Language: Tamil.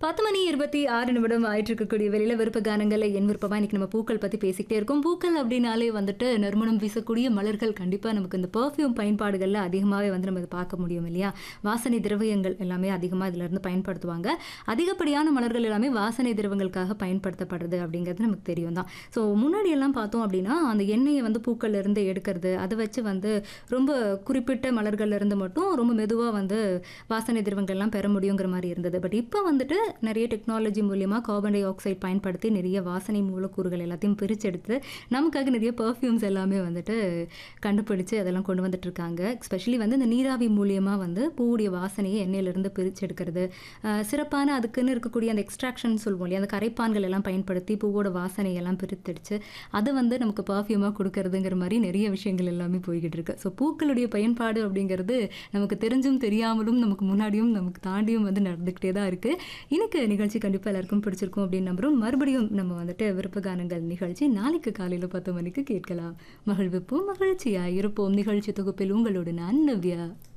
பத்து மணி இருபத்தி ஆறு நிமிடம் ஆயிட்டு இருக்கக்கூடிய வெளியில விருப்ப கானங்கள்ல என் விருப்பமா இன்னைக்கு நம்ம பூக்கள் பத்தி பேசிக்கிட்டே இருக்கோம் பூக்கள் அப்படின்னாலே வந்துட்டு நறுமணம் வீசக்கூடிய மலர்கள் கண்டிப்பா நமக்கு இந்த பெர்ஃப்யூம் பயன்பாடுகள்ல அதிகமாவே வந்து நம்ம இதை பார்க்க முடியும் இல்லையா வாசனை திரவியங்கள் எல்லாமே அதிகமா இதுல இருந்து பயன்படுத்துவாங்க அதிகப்படியான மலர்கள் எல்லாமே வாசனை திரவங்களுக்காக பயன்படுத்தப்படுறது அப்படிங்கிறது நமக்கு தெரியும் தான் ஸோ முன்னாடி எல்லாம் பார்த்தோம் அப்படின்னா அந்த எண்ணெயை வந்து பூக்கள்ல இருந்து எடுக்கிறது அதை வச்சு வந்து ரொம்ப குறிப்பிட்ட மலர்கள்ல இருந்து மட்டும் ரொம்ப மெதுவா வந்து வாசனை திரவங்கள்லாம் பெற முடியுங்கிற மாதிரி இருந்தது பட் இப்போ வந்துட்டு நிறைய டெக்னாலஜி மூலியமா கார்பன் டை ஆக்சைடு பயன்படுத்தி நிறைய வாசனை மூலக்கூறுகள் எல்லாத்தையும் பிரிச்செடுத்து நமக்காக நிறைய பர்ஃப்யூம்ஸ் எல்லாமே வந்துட்டு கண்டுபிடிச்சு அதெல்லாம் கொண்டு வந்துட்டு இருக்காங்க எஸ்பெஷலி வந்து இந்த நீராவி மூலியமா வந்து பூவுடைய வாசனையை எண்ணெயிலிருந்து பிரிச்செடுக்கிறது அஹ் சிறப்பான அதுக்குன்னு இருக்கக்கூடிய அந்த எக்ஸ்ட்ராக்ஷன் சொல்லுவோம் இல்லையா அந்த கரைப்பான்கள் எல்லாம் பயன்படுத்தி பூவோட வாசனை எல்லாம் பிரித்தெடுத்து அதை வந்து நமக்கு பர்ஃப்யூமாக கொடுக்கறதுங்கிற மாதிரி நிறைய விஷயங்கள் எல்லாமே போய்கிட்டு இருக்கு ஸோ பூக்களுடைய பயன்பாடு அப்படிங்கிறது நமக்கு தெரிஞ்சும் தெரியாமலும் நமக்கு முன்னாடியும் நமக்கு தாண்டியும் வந்து நடந்துக்கிட்டே தான் இருக்கு இன்னைக்கு நிகழ்ச்சி கண்டிப்பாக எல்லாருக்கும் பிடிச்சிருக்கும் அப்படின்னு நம்புறோம் மறுபடியும் நம்ம வந்துட்டு விருப்ப கானங்கள் நிகழ்ச்சி நாளைக்கு காலையில் பத்து மணிக்கு கேட்கலாம் மகிழ்விப்போம் மகிழ்ச்சியா இருப்போம் நிகழ்ச்சி தொகுப்பில் உங்களோடு நான் நவ்யா